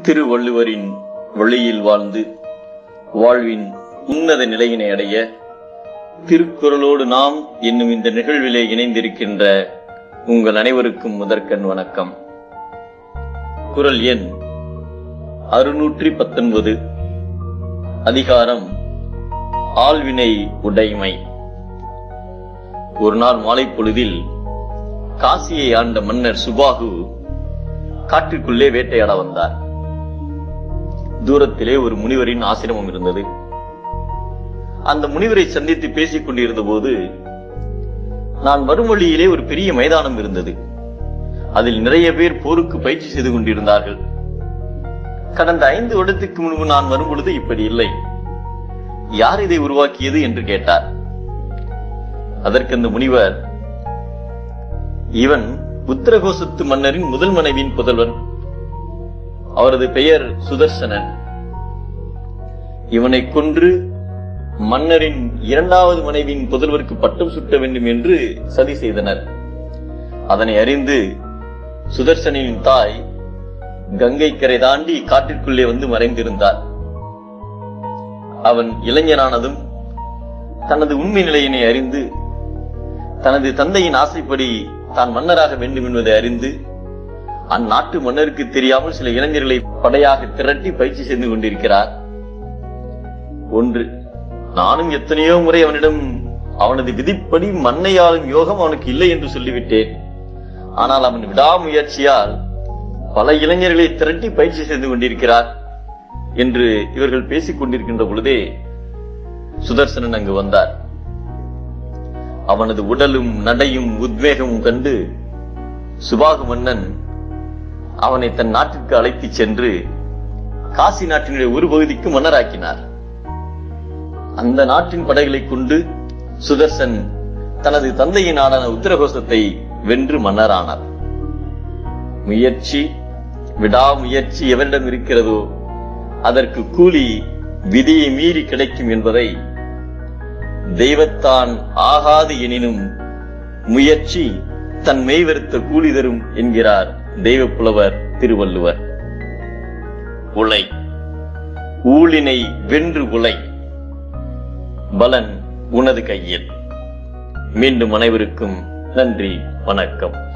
திருவள்ளுவரின் வழியில் வாழ்ந்து வாழ்வின் உன்னத நிலையினை அடைய திருக்குறளோடு நாம் என்னும் இந்த நிகழ்விலே இணைந்திருக்கின்ற உங்கள் அனைவருக்கும் முதற்கண் வணக்கம் குரல் எண் அறுநூற்றி பத்தொன்பது அதிகாரம் ஆள்வினை உடைமை ஒரு நாள் மாலை பொழுதில் காசியை ஆண்ட மன்னர் சுபாகு காட்டிற்குள்ளே வேட்டையாட வந்தார் தூரத்திலே ஒரு முனிவரின் ஆசிரமம் இருந்தது அந்த முனிவரை சந்தித்து பேசிக் கொண்டிருந்த போது நான் வரும் வழியிலே ஒரு பெரிய மைதானம் இருந்தது அதில் நிறைய பேர் போருக்கு பயிற்சி செய்து கொண்டிருந்தார்கள் கடந்த ஐந்து வருடத்துக்கு முன்பு நான் வரும் பொழுது இப்படி இல்லை யார் இதை உருவாக்கியது என்று கேட்டார் அதற்கு அந்த முனிவர் இவன் உத்தரகோசத்து மன்னரின் முதல் மனைவியின் புதல்வன் அவரது பெயர் சுதர்சனன் இவனை கொன்று மன்னரின் இரண்டாவது மனைவியின் புதல்வருக்கு பட்டம் சுட்ட வேண்டும் என்று சதி செய்தனர் அதனை அறிந்து சுதர்சனின் தாய் கங்கை கரை தாண்டி காட்டிற்குள்ளே வந்து மறைந்திருந்தார் அவன் இளைஞனானதும் தனது உண்மை நிலையினை அறிந்து தனது தந்தையின் ஆசைப்படி தான் மன்னராக வேண்டும் என்பதை அறிந்து அந்நாட்டு மன்னருக்கு தெரியாமல் சில இளைஞர்களை படையாக திரட்டி பயிற்சி செய்து கொண்டிருக்கிறார் ஒன்று நானும் எத்தனையோ முறை அவனிடம் அவனது விதிப்படி மன்னையாளும் யோகம் அவனுக்கு இல்லை என்று சொல்லிவிட்டேன் ஆனால் அவன் விடாமுயற்சியால் பல இளைஞர்களை திரட்டி பயிற்சி செய்து கொண்டிருக்கிறார் என்று இவர்கள் பேசிக் கொண்டிருக்கின்ற பொழுதே சுதர்சனன் அங்கு வந்தார் அவனது உடலும் நடையும் உத்வேகமும் கண்டு சுபாகு மன்னன் அவனை தன் நாட்டிற்கு அழைத்துச் சென்று காசி நாட்டினுடைய ஒரு பகுதிக்கு மன்னராக்கினார் அந்த நாட்டின் படைகளை கொண்டு சுதர்சன் தனது தந்தையின் நாடான உத்தரகோசத்தை வென்று மன்னரானார் முயற்சி விடாமுயற்சி எவரிடம் இருக்கிறதோ அதற்கு கூலி விதியை மீறி கிடைக்கும் என்பதை தெய்வத்தான் ஆகாது எனினும் முயற்சி தன் மெய்வருத்த கூலி தரும் என்கிறார் தெய்வ புலவர் திருவள்ளுவர் உலை ஊழினை வென்று உலை பலன் உனது கையில் மீண்டும் அனைவருக்கும் நன்றி வணக்கம்